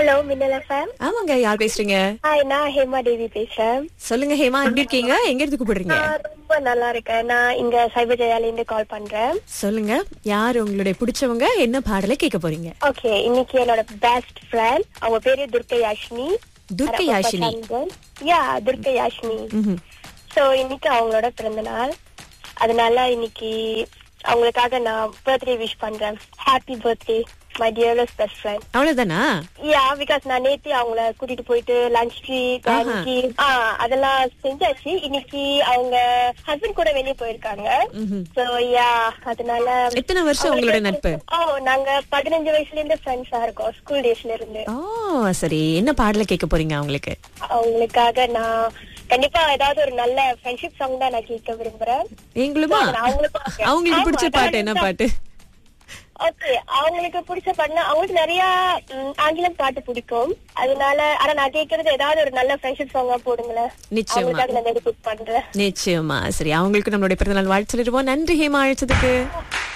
Hello மின்னல் FM ஆமாங்க யார் பேசுறீங்க ஹாய் நான் ஹேமா தேவி பேசுறேன் சொல்லுங்க ஹேமா எப்படி இருக்கீங்க எங்க இருந்து கூப்பிடுறீங்க நான் ரொம்ப நல்லா இருக்கேன் நான் இங்க சைபர் ஜெயால இருந்து கால் பண்றேன் சொல்லுங்க யார் உங்களுடைய பிடிச்சவங்க என்ன பாடலை கேட்க போறீங்க ஓகே இன்னைக்கு என்னோட பெஸ்ட் ஃப்ரெண்ட் அவங்க பேரு துர்கை யாஷினி துர்கை யாஷினி யா துர்கை யாஷினி ம்ஹும். சோ இன்னைக்கு அவங்களோட பிறந்த நாள் அதனால இன்னைக்கு அவங்களுக்காக நான் பர்த்டே விஷ் பண்றேன் happy birthday my dearest best friend அவ்வளவுதானா யா பிகாஸ் நான் நேத்து அவங்கள கூட்டிட்டு போயிட்டு லஞ்ச்க்கு பேங்க்கு அதெல்லாம் செஞ்சாச்சு இன்னைக்கு அவங்க ஹஸ்பண்ட் கூட வெளியே போயிருக்காங்க ம்ஹும். சோ யா அதனால எத்தனை வருஷம் உங்களோட நட்பு ஓ நாங்க பதினஞ்சு வயசுல இருந்து ஃப்ரெண்ட்ஸா இருக்கோம் ஸ்கூல் டேஸ்ல இருந்து ஓ சரி என்ன பாடலை கேட்க போறீங்க அவங்களுக்கு அவங்களுக்காக நான் கண்டிப்பா ஏதாவது ஒரு நல்ல ஃப்ரெண்ட்ஷிப் சாங் தான் நான் கேட்க விரும்புறேன் எங்களுமா நான் அவங்களுக்கும் அவங்களுக்கு பிடிச்ச ஆமா, பாட்டு என்ன நான் பாட்டு ஓகே அவங்களுக்கு பிடிச்ச பாட்டுனா அவங்களுக்கு நிறைய ம், ஆங்கிலம் பாட்டு பிடிக்கும் அதனால ஆனா நான் கேக்குறது ஏதாவது ஒரு நல்ல ஃப்ரெண்ட்ஷிப் சாங்கா போடுங்களேன் நிச்சயமா. அவங்களுக்காக நான் டெடிகேட் பண்றேன் நிச்சயமா சரி அவங்களுக்கு நம்மளுடைய பிறந்தநாள் வாழ்த்து சொல்லிடுவோம் நன்றி ஹேமா அழைச்சதுக்கு